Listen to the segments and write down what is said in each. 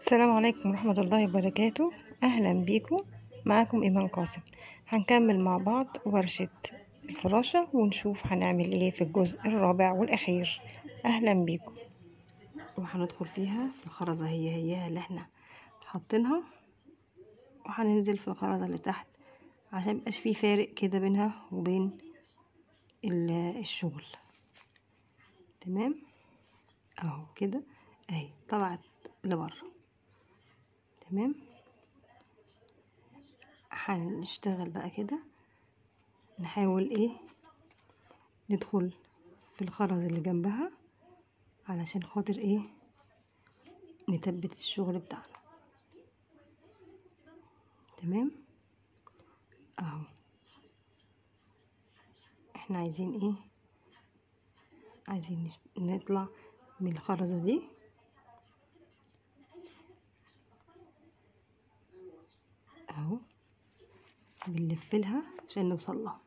السلام عليكم ورحمة الله وبركاته أهلا بيكم معاكم إيمان قاسم هنكمل مع بعض ورشة الفراشة ونشوف هنعمل ايه في الجزء الرابع والأخير أهلا بيكم وهندخل فيها في الخرزة هي هي اللي احنا حاطينها وهننزل في الخرزة اللي تحت عشان ميبقاش فيه فارق كده بينها وبين ال- الشغل تمام اهو كده اهي طلعت لبره تمام هنشتغل بقى كده نحاول ايه ندخل في الخرز اللي جنبها علشان خاطر ايه نثبت الشغل بتاعنا تمام اهو احنا عايزين ايه عايزين نش- نطلع من الخرزة دي اهو بنلف لها عشان نوصل لها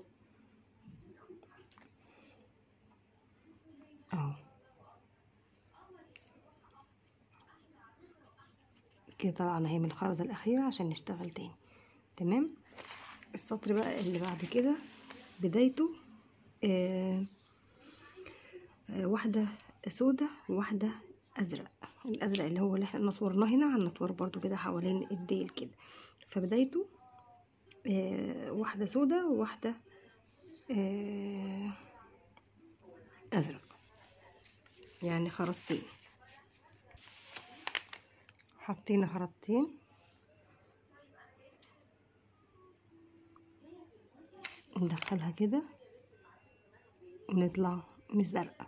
اهو كده طلعنا هي من الخرزة الأخيرة عشان نشتغل تاني تمام السطر بقى اللي بعد كده بدايته آه آه واحدة سودة وواحدة أزرق الأزرق اللي هو اللي احنا نطورناه هنا هنطور برضو كده حوالين الديل كده فبدايته آه واحدة سودة وواحدة آه أزرق يعني خرزتين حطينا خرزتين ندخلها كده ونطلع مش زرقاء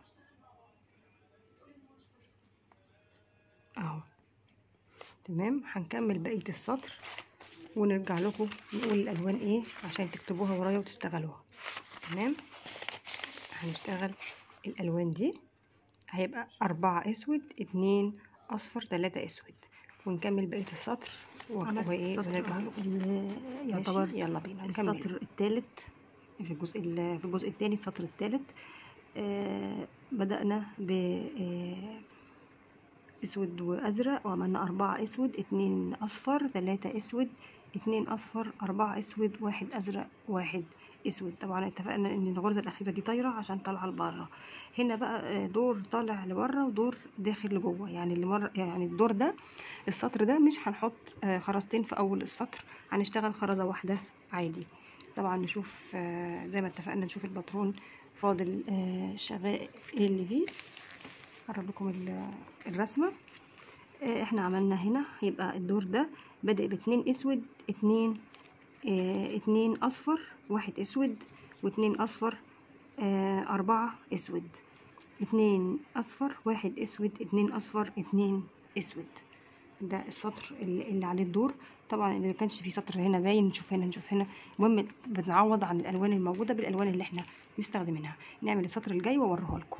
اهو تمام هنكمل بقية السطر ونرجع لكم نقول الالوان ايه عشان تكتبوها ورايا وتشتغلوها تمام هنشتغل الالوان دي هيبقى أربعة اسود اتنين اصفر تلاتة اسود ونكمل بقية السطر عملت وايه السطر ونرجع أهو لكم اللي يعتبر يعتبر يلا بينا نكمل السطر الثالث في الجزء ال- في الجزء الثاني السطر الثالث آه بدأنا ب آه، اسود وازرق وعملنا اربعة اسود اتنين اصفر تلاتة اسود اتنين اصفر اربعة اسود واحد ازرق واحد اسود طبعا اتفقنا ان الغرزة الاخيرة دي طايرة عشان طالعة لبره هنا بقى آه، دور طالع لبره ودور داخل لجوه يعني اللي مر يعني الدور ده السطر ده مش هنحط آه، خرزتين في اول السطر هنشتغل خرزة واحدة عادي طبعا نشوف آه، زي ما اتفقنا نشوف الباترون فاضل آه، شغال ايه اللي فيه هقرب لكم ال- الرسمة آه، احنا عملنا هنا هيبقى الدور ده بادئ باتنين اسود اتنين اه اتنين اصفر واحد اسود واتنين اصفر اه اربعة اسود اتنين اصفر واحد اسود اتنين اصفر اتنين اسود ده السطر اللي, اللي عليه الدور طبعا اللي ما كانش فيه سطر هنا باين نشوف هنا نشوف هنا المهم بنعوض عن الالوان الموجوده بالالوان اللي احنا مستخدمينها نعمل السطر الجاي واوريه لكم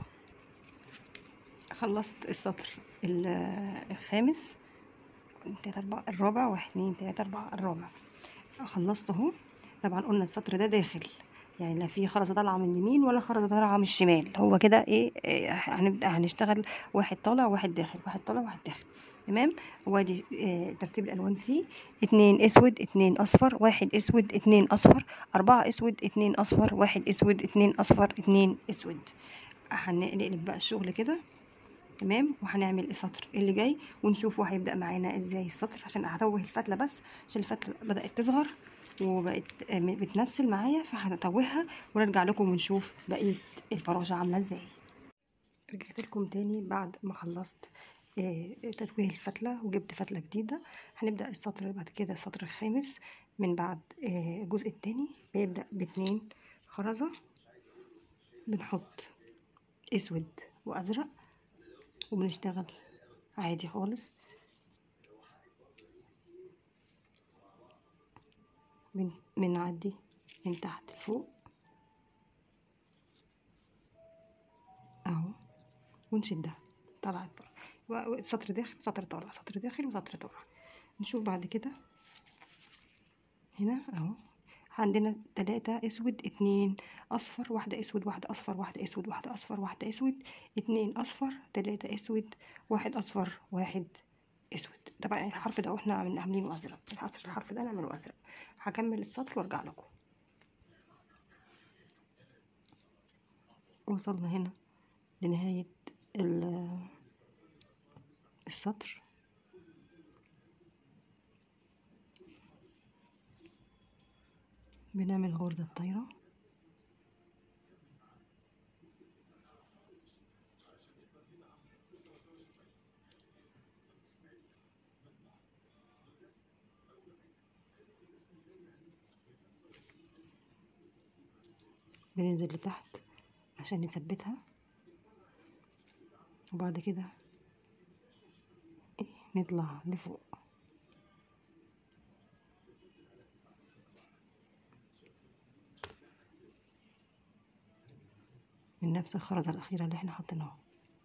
خلصت السطر ال- الخامس تلاتة أربعة الرابع واحد اتنين تلاتة أربعة الرابع خلصت اهو طبعا قلنا السطر ده داخل يعني لا في خرزة طالعة من اليمين ولا خرزة طالعة من الشمال هو كده ايه إيه، هنبدأ هنشتغل واحد طالع واحد داخل واحد طالع واحد داخل تمام وادي آه، ترتيب الالوان فيه اتنين اسود اتنين اصفر واحد اسود اتنين اصفر اربعة اسود اتنين اصفر واحد اسود اتنين اصفر اتنين اسود هنقلب بقى الشغل كده تمام وهنعمل السطر اللي جاي ونشوفه هيبدأ معانا ازاي السطر عشان هتوه الفتلة بس عشان الفتلة بدأت تصغر وبقت آه، بتنسل معايا فهنتوهها ونرجع لكم ونشوف بقية الفراشة عاملة ازاي رجعت لكم تاني بعد ما خلصت آه، تتويه الفتلة وجبت فتلة جديدة هنبدأ السطر بعد كده السطر الخامس من بعد آه، الجزء التاني بيبدأ باتنين خرزة بنحط اسود وازرق وبنشتغل عادي خالص بن- بنعدي من تحت لفوق اهو ونشدها طلعت بره و- سطر داخل سطر طالع سطر داخل وسطر طالع نشوف بعد كده هنا اهو عندنا تلاتة اسود اتنين اصفر واحدة اسود واحدة اصفر واحدة اسود واحدة اصفر واحدة اسود اتنين اصفر تلاتة اسود واحد اصفر واحد اسود طبعا الحرف ده احنا عاملين- عاملينه ازرق الحرف الحرف ده نعمله ازرق هكمل السطر وارجع لكم وصلنا هنا لنهاية ال- السطر بنعمل غرزة طايرة بننزل لتحت عشان نثبتها وبعد كده إيه نطلع لفوق من نفس الخرزة الأخيرة اللي احنا حطيناها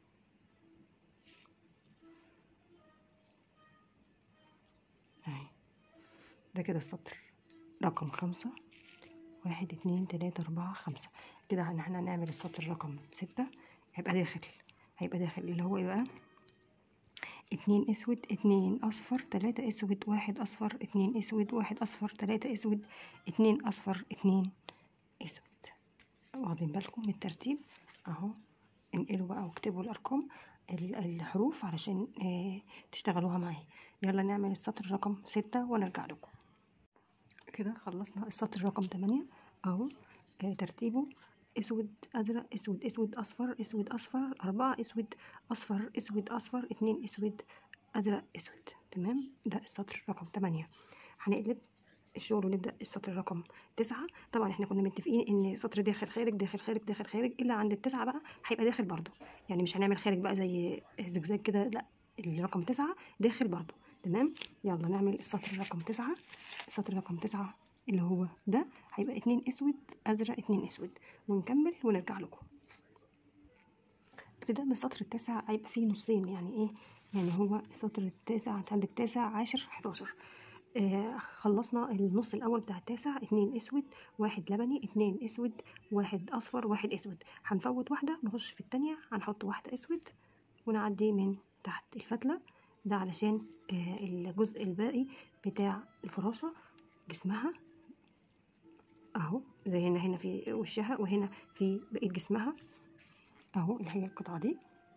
اهي ده كده السطر رقم خمسة واحد اتنين تلاتة أربعة خمسة كده هن- احنا هنعمل السطر رقم ستة هيبقى داخل هيبقى داخل اللي هو ايه بقى اتنين اسود اتنين اصفر تلاتة اسود واحد اصفر اتنين اسود واحد اصفر تلاتة اسود اتنين اصفر اتنين اسود واخدين بالكم من الترتيب اهو انقلوا بقى واكتبوا الارقام ال- الحروف علشان اه تشتغلوها معايا يلا نعمل السطر رقم ستة ونرجع لكم كده خلصنا السطر رقم تمانية اهو آه ترتيبه اسود ازرق اسود اسود اصفر اسود اصفر اربعة اسود اصفر اسود اصفر اتنين اسود ازرق اسود تمام ده السطر رقم تمانية هنقلب الشغل ونبدا السطر رقم تسعة طبعا احنا كنا متفقين ان سطر داخل خارج داخل خارج داخل خارج الا عند التسعة بقى هيبقى داخل برضو يعني مش هنعمل خارج بقى زي زجزاج كده لا الرقم تسعة داخل برضو تمام يلا نعمل السطر رقم تسعة السطر رقم تسعة اللي هو ده هيبقى اتنين اسود ازرق اتنين اسود ونكمل ونرجع لكم ابتداء من السطر التاسع هيبقى فيه نصين يعني ايه يعني هو السطر التاسع انت عندك تاسع عاشر حداشر آه خلصنا النص الاول بتاع التاسع اتنين اسود واحد لبني اتنين اسود واحد اصفر واحد اسود هنفوت واحده نخش في التانية هنحط واحده اسود ونعدي من تحت الفتله ده علشان آه الجزء الباقي بتاع الفراشه جسمها اهو زي هنا هنا في وشها وهنا في بقيه جسمها اهو اللي هي القطعه دي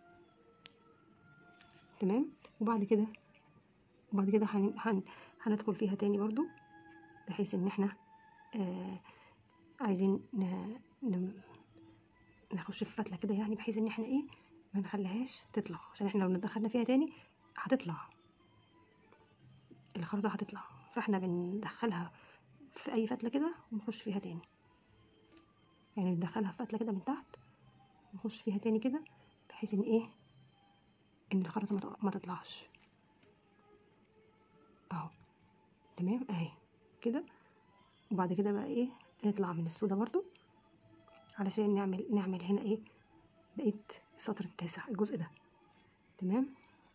تمام وبعد كده وبعد كده هن... هن... هندخل فيها تاني برضو بحيث ان احنا آه عايزين ن... ن... نخش في فتله كده يعني بحيث ان احنا ايه ما نخليهاش تطلع عشان احنا لو دخلنا فيها تاني هتطلع الخرطه هتطلع فاحنا بندخلها في اي فتله كده ونخش فيها تاني يعني ندخلها في فتله كده من تحت نخش فيها تاني كده بحيث ان ايه ان الخرزه ما ما تطلعش اهو تمام اهي كده وبعد كده بقى ايه نطلع من السودا برضو علشان نعمل نعمل هنا ايه بقيت السطر التاسع الجزء ده تمام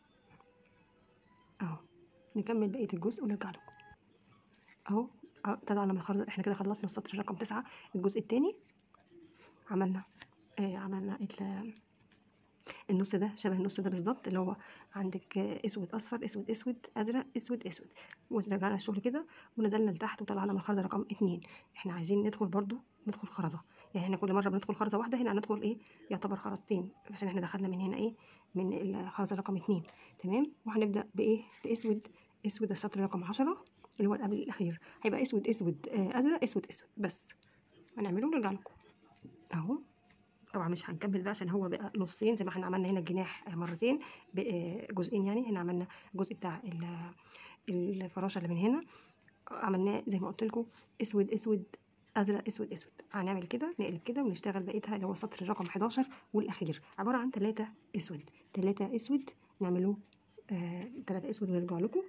اهو نكمل بقيه الجزء ونرجع لكم اهو طلعنا من الخرزه احنا كده خلصنا السطر رقم تسعة الجزء التاني عملنا آه عملنا النص ده شبه النص ده بالظبط اللي هو عندك اسود اصفر اسود اسود ازرق اسود اسود ورجعنا الشغل كده ونزلنا لتحت وطلعنا من الخرزه رقم اتنين احنا عايزين ندخل برضو ندخل خرزه يعني احنا كل مره بندخل خرزه واحده هنا هندخل ايه يعتبر خرزتين عشان احنا دخلنا من هنا ايه من الخرزه رقم اتنين تمام وهنبدا بايه باسود اسود السطر رقم عشرة اللي هو قبل الاخير هيبقى اسود اسود آه ازرق اسود اسود بس هنعمله ونرجع لكم اهو طبعا مش هنكمل ده عشان هو بقى نصين زي ما احنا عملنا هنا الجناح مرتين جزئين يعني هنا عملنا الجزء بتاع الفراشه اللي من هنا عملناه زي ما قلت لكم اسود اسود ازرق اسود اسود هنعمل كده نقلب كده ونشتغل بقيتها اللي هو السطر رقم 11 والاخير عباره عن ثلاثة اسود ثلاثة اسود نعمله آه ثلاثة اسود ونرجع لكم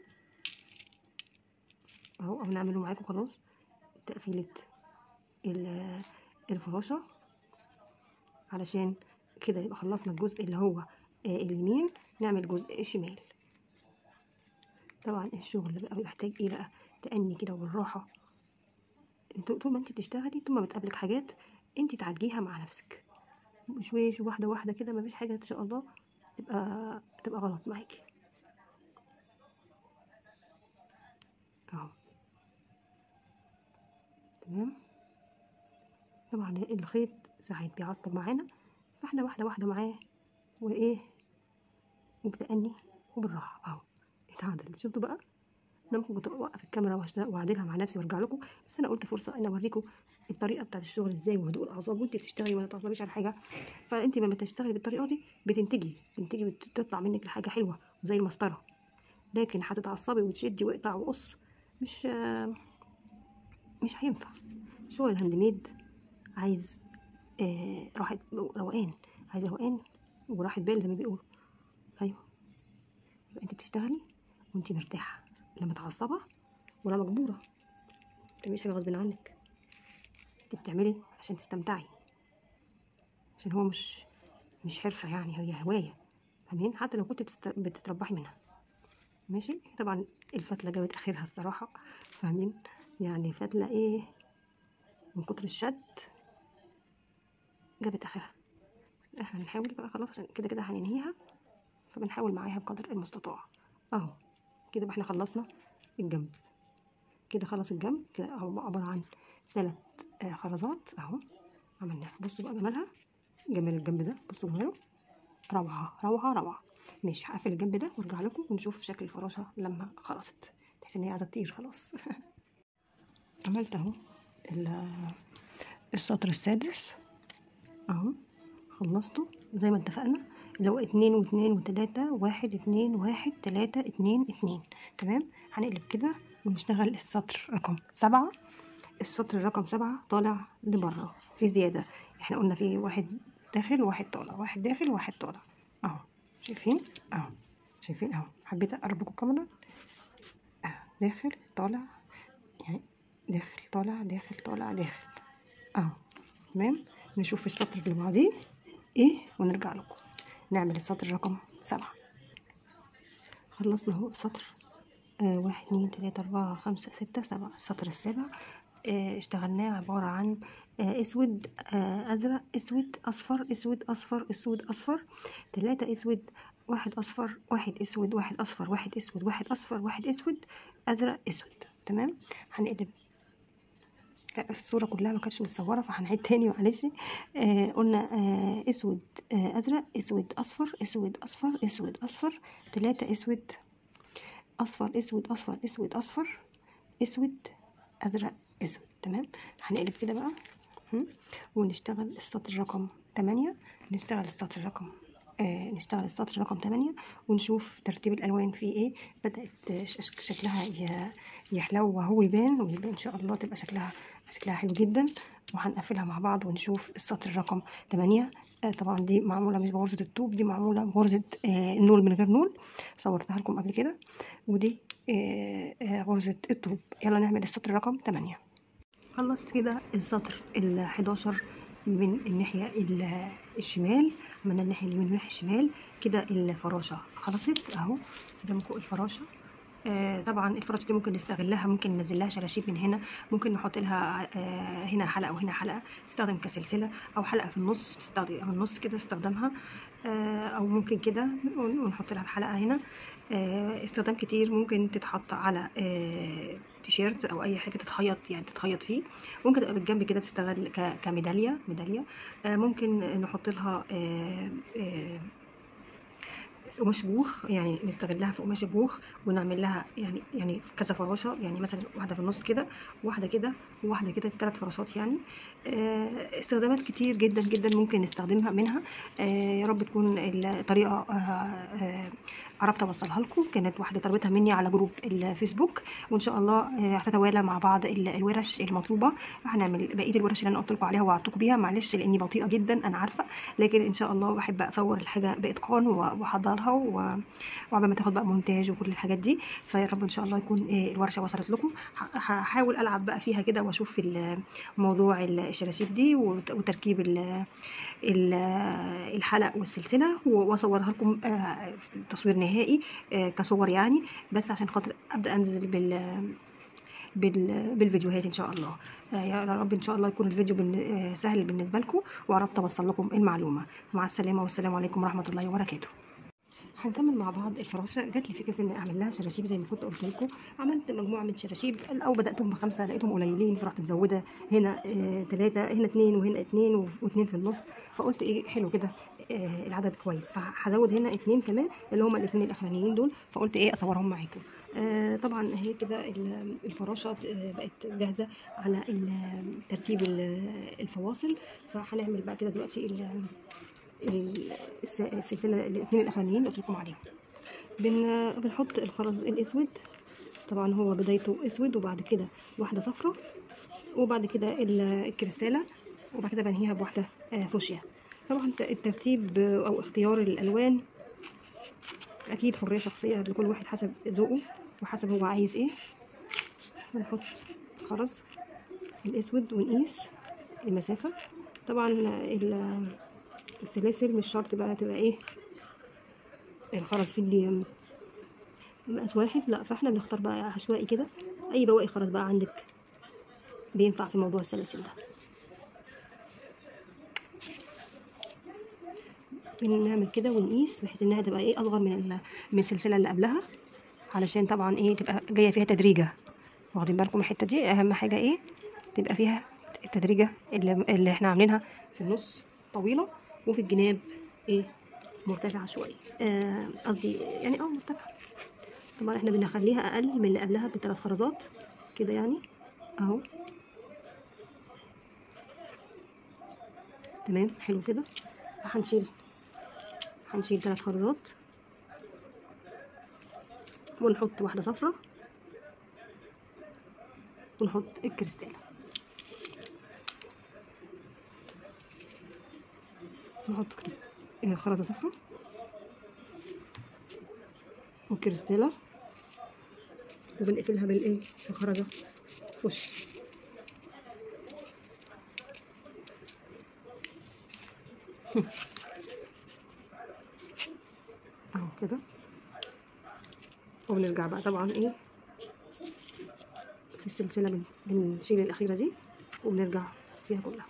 اهو او نعمله معاكم خلاص تقفيله الفراشه علشان كده يبقى خلصنا الجزء اللي هو آه اليمين نعمل جزء الشمال طبعا الشغل بقى بيحتاج ايه بقى تأني كده والراحة طول ما انت بتشتغلي طول ما بتقابلك حاجات انت تعالجيها مع نفسك بشويش واحدة واحدة كده مفيش حاجة ان شاء الله تبقى تبقى غلط معاكي طبعا الخيط ساعات بيعطل معانا فاحنا واحده واحده معاه وايه وبتأني وبالراحه اهو اتعدل شفتوا بقى انا ممكن كنت اوقف الكاميرا وأشت- واعدلها مع نفسي وارجع لكم بس انا قلت فرصه ان اوريكم الطريقه بتاعت الشغل ازاي وهدوء الاعصاب وانت بتشتغلي ما تتعصبيش على حاجه فانت لما بتشتغلي بالطريقه دي بتنتجي بتنتجي بتطلع منك الحاجه حلوه زي المسطره لكن هتتعصبي وتشدي واقطع وقص مش مش هينفع شغل الهاند ميد عايز آه راحة روقان عايز روقان وراحة بال زي ما بيقولوا ايوه يبقى انت بتشتغلي وانت مرتاحة لا متعصبة ولا مجبورة متعمليش حاجة غصب عنك انت بتعملي عشان تستمتعي عشان هو مش مش حرفة يعني هي هواية فاهمين حتى لو كنت بتست- بتتربحي منها ماشي طبعا الفتلة جابت اخرها الصراحة فاهمين يعني فتلة ايه من كتر الشد جابت اخرها احنا بنحاول بقى خلاص عشان كده كده هننهيها فبنحاول معاها بقدر المستطاع اهو كده بقى احنا خلصنا الجنب كده خلص الجنب كده اهو بقى عبارة عن ثلاث آه خرزات اهو عملناها بصوا بقى جمالها جمال الجنب ده بصوا جماله روعة روعة روعة ماشي هقفل الجنب ده وارجع لكم ونشوف شكل الفراشة لما خلصت تحس ان هي عايزة تطير خلاص عملت اهو ال- السطر السادس اهو خلصته زي ما اتفقنا اللي هو اتنين واتنين وتلاتة واحد اتنين واحد تلاتة اتنين اتنين تمام هنقلب كده ونشتغل السطر رقم سبعة السطر رقم سبعة طالع لبره في زيادة احنا قلنا في واحد داخل وواحد طالع واحد داخل وواحد طالع اهو شايفين اهو شايفين اهو حبيت اقرب لكم الكاميرا اهو داخل طالع يعني داخل طالع داخل طالع داخل اهو تمام نشوف السطر اللي بعديه ايه ونرجع لكم نعمل السطر رقم سبعة خلصنا اهو السطر آه واحد اتنين تلاتة أربعة خمسة ستة سبعة السطر السابع آه اشتغلناه عبارة عن آه اسود آه ازرق اسود اصفر اسود اصفر اسود اصفر تلاتة اسود واحد اصفر واحد اسود واحد اصفر واحد اسود واحد اصفر واحد اسود ازرق اسود تمام هنقلب الصورة كلها ما كانتش متصورة فهنعيد تاني معلش آه قلنا آه اسود آه ازرق اسود اصفر اسود اصفر اسود اصفر تلاتة اسود اصفر اسود اصفر اسود اصفر اسود ازرق اسود تمام هنقلب كده بقى هم؟ ونشتغل السطر رقم تمانية نشتغل السطر رقم آه نشتغل السطر رقم تمانية ونشوف ترتيب الالوان فيه ايه بدأت ش- شكلها ي- يحلو وهو يبان ويبان ان شاء الله تبقى شكلها شكلها حلو جدا وهنقفلها مع بعض ونشوف السطر رقم تمانية آه طبعا دي معمولة مش بغرزة الطوب دي معمولة بغرزة آه نول من غير نول صورتها لكم قبل كده ودي آه آه غرزة الطوب يلا نعمل السطر رقم تمانية خلصت كده السطر ال 11 من الناحية ال- الشمال عملنا الناحية اليمين والناحية الشمال كده الفراشة خلصت اهو قدامكم الفراشة آه طبعا الفراشة دي ممكن نستغلها ممكن ننزل لها شراشيب من هنا ممكن نحط لها آه هنا حلقة وهنا حلقة تستخدم كسلسلة او حلقة في النص تستخدم في النص كده تستخدمها آه او ممكن كده ون- ونحط لها الحلقة هنا آه استخدام كتير ممكن تتحط على آه تيشيرت او اي حاجه تتخيط يعني تتخيط فيه ممكن تبقى بالجنب كده تستغل ك- كميداليه ميداليه آه ممكن نحط لها آه آه قماش بوخ يعني نستغلها في قماش بوخ ونعمل لها يعني يعني كذا فراشه يعني مثلا واحده في النص كده واحده كده وواحده كده ثلاث فراشات يعني آه، استخدامات كتير جدا جدا ممكن نستخدمها منها آه، يا رب تكون الطريقه آه، آه، عرفت اوصلها لكم كانت واحده طلبتها مني على جروب الفيسبوك وان شاء الله آه، هتتوالى مع بعض ال- الورش المطلوبه هنعمل بقيه الورش اللي انا قلت لكم عليها وعدتكم بيها معلش لاني بطيئه جدا انا عارفه لكن ان شاء الله بحب اصور الحاجه باتقان و- واحضرها و- وعقبال ما تاخد بقى مونتاج وكل الحاجات دي فيا رب ان شاء الله يكون آه، الورشه وصلت لكم ه- هحاول العب بقى فيها كده واشوف ال- موضوع الشراشيب دي وت- وتركيب ال- ال- الحلق والسلسله واصورها لكم آه، تصوير نهائي آه، كصور يعني بس عشان خاطر ابدا انزل بال بال- بالفيديوهات ان شاء الله آه، يا رب ان شاء الله يكون الفيديو بالن- آه، سهل بالنسبه لكم وعرفت اوصل لكم المعلومه مع السلامه والسلام عليكم ورحمه الله وبركاته هنكمل مع بعض الفراشه جات لي فكره ان اعمل لها شراشيب زي ما كنت قلت لكم عملت مجموعه من شراشيب الاول بداتهم بخمسه لقيتهم قليلين فرحت مزوده هنا ثلاثه هنا اثنين وهنا اثنين واثنين في النص فقلت ايه حلو كده آه العدد كويس فهزود هنا اثنين كمان اللي هما الاثنين الاخرانيين دول فقلت ايه اصورهم معاكم آه طبعا هي كده ال- الفراشه آه، بقت جاهزه على ال- تركيب ال- الفواصل فهنعمل بقى كده دلوقتي ال- ال- الس- السلسله الاثنين الاخرانيين اللي قلت لكم عليهم بن بنحط الخرز الاسود طبعا هو بدايته اسود وبعد كده واحده صفرة وبعد كده ال- الكريستاله وبعد كده بنهيها بواحده آه، فوشيا طبعا ت- الترتيب آه، او اختيار الالوان اكيد حريه شخصيه لكل واحد حسب ذوقه وحسب هو عايز ايه بنحط خرز الاسود ونقيس المسافه طبعا ال- السلاسل مش شرط بقى تبقى ايه الخرز فيه اللي مقاس واحد لا فاحنا بنختار بقى عشوائي كده اي بواقي خرز بقى عندك بينفع في موضوع السلاسل ده بنعمل كده ونقيس بحيث انها تبقى ايه اصغر من ال- من السلسله اللي قبلها علشان طبعا ايه تبقى جايه فيها تدريجه واخدين بالكم من الحته دي اهم حاجه ايه تبقى فيها التدريجه اللي, اللي احنا عاملينها في النص طويله وفي الجناب ايه مرتفعه شويه آه، قصدي يعني اه مرتفعه طبعا احنا بنخليها اقل من اللي قبلها بثلاث خرزات كده يعني اهو تمام حلو كده هنشيل هنشيل ثلاث خرزات ونحط واحدة صفرة ونحط الكريستالة نحط كريست... آه، خرزة صفرة وكريستالة وبنقفلها بالايه بخرزة وش اهو كده وبنرجع بقى طبعا ايه في السلسلة بن- بنشيل الأخيرة دي وبنرجع فيها كلها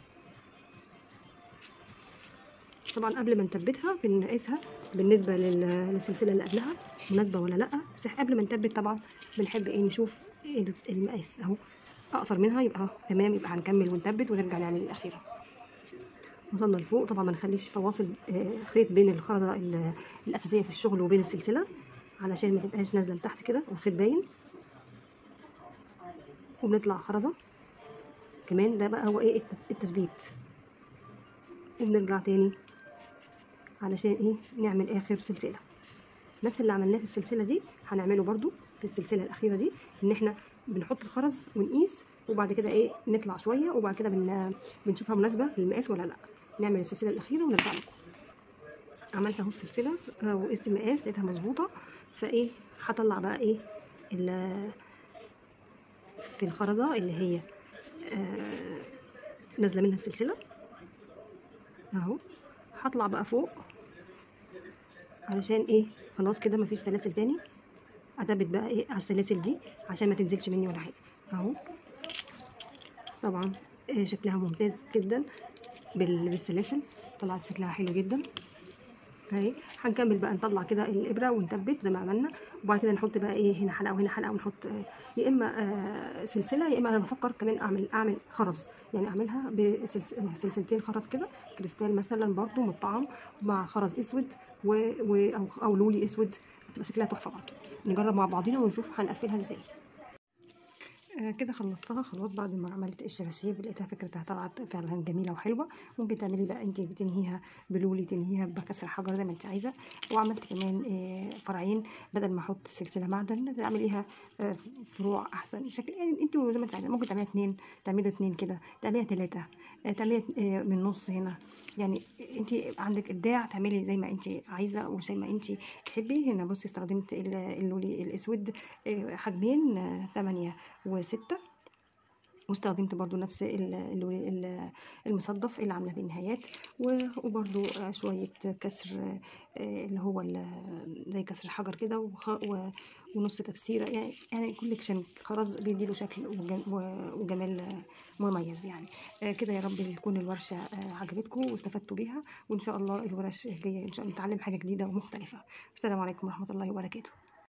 طبعا قبل ما نثبتها بنقيسها بالنسبة لل- للسلسلة اللي قبلها مناسبة ولا لأ بس إحنا قبل ما نثبت طبعا بنحب ايه نشوف ال- المقاس اهو أقصر منها يبقى تمام يبقى هنكمل ونثبت ونرجع نعمل الأخيرة وصلنا لفوق طبعا ما نخليش فواصل آه، خيط بين الخرزة ال- الأساسية في الشغل وبين السلسلة علشان ما تبقاش نازلة لتحت كده والخيط باين وبنطلع خرزة كمان ده بقى هو ايه التس- التثبيت وبنرجع تاني علشان ايه نعمل اخر سلسلة نفس اللي عملناه في السلسلة دي هنعمله برضو في السلسلة الأخيرة دي ان احنا بنحط الخرز ونقيس وبعد كده ايه نطلع شوية وبعد كده بن... بنشوفها مناسبة للمقاس ولا لا نعمل السلسلة الأخيرة ونرجع لكم عملت اهو السلسلة آه، وقست المقاس لقيتها مظبوطة فايه هطلع بقى ايه ال- في الخرزة اللي هي آه، نازلة منها السلسلة اهو هطلع بقى فوق علشان ايه خلاص كده مفيش سلاسل تاني اثبت بقى ايه على السلاسل دي عشان ما تنزلش مني ولا حاجة اهو طبعا آه، شكلها ممتاز جدا بال- بالسلاسل طلعت شكلها حلو جدا اهي هنكمل بقى نطلع كده الابره ونثبت زي ما عملنا وبعد كده نحط بقى ايه هنا حلقه وهنا حلقه ونحط آه، يا اما آه، سلسله يا اما انا بفكر كمان اعمل اعمل خرز يعني اعملها بسلسلتين خرز كده كريستال مثلا برضو مطعم مع خرز اسود و... و... او او لولي اسود هتبقى شكلها تحفه برضو نجرب مع بعضينا ونشوف هنقفلها ازاي آه، كده خلصتها خلاص بعد ما عملت الشراشيب لقيتها فكرتها طلعت فعلا جميله وحلوه ممكن تعملي بقى انت بتنهيها بلولي تنهيها بكسر حجر زي ما انت عايزه وعملت كمان آه، فرعين بدل ما احط سلسله معدن تعمليها آه، فروع احسن شكل يعني انت زي ما انت عايزه ممكن تعمليها اتنين تعملي اتنين كده تعمليها تلاته آه، تعمليها آه، من النص هنا يعني انت عندك ابداع تعملي زي ما انت عايزه وزي ما انت تحبي هنا بصي استخدمت ال- اللولي الاسود آه، حجمين آه، تمانية وستة واستخدمت برضو نفس ال- ال- ال- المصدف اللي عامله بيه النهايات و- وبرضو آه، شويه كسر آه، اللي هو ال- زي كسر الحجر كده وخ- و- ونص تفسيره يعني يعني كوليكشن خرز بيديله شكل وجم- و- وجمال آه، مميز يعني آه، كده يا رب تكون الورشه آه، عجبتكم واستفدتوا بيها وان شاء الله الورش الجايه ان شاء الله نتعلم حاجه جديده ومختلفه السلام عليكم ورحمه الله وبركاته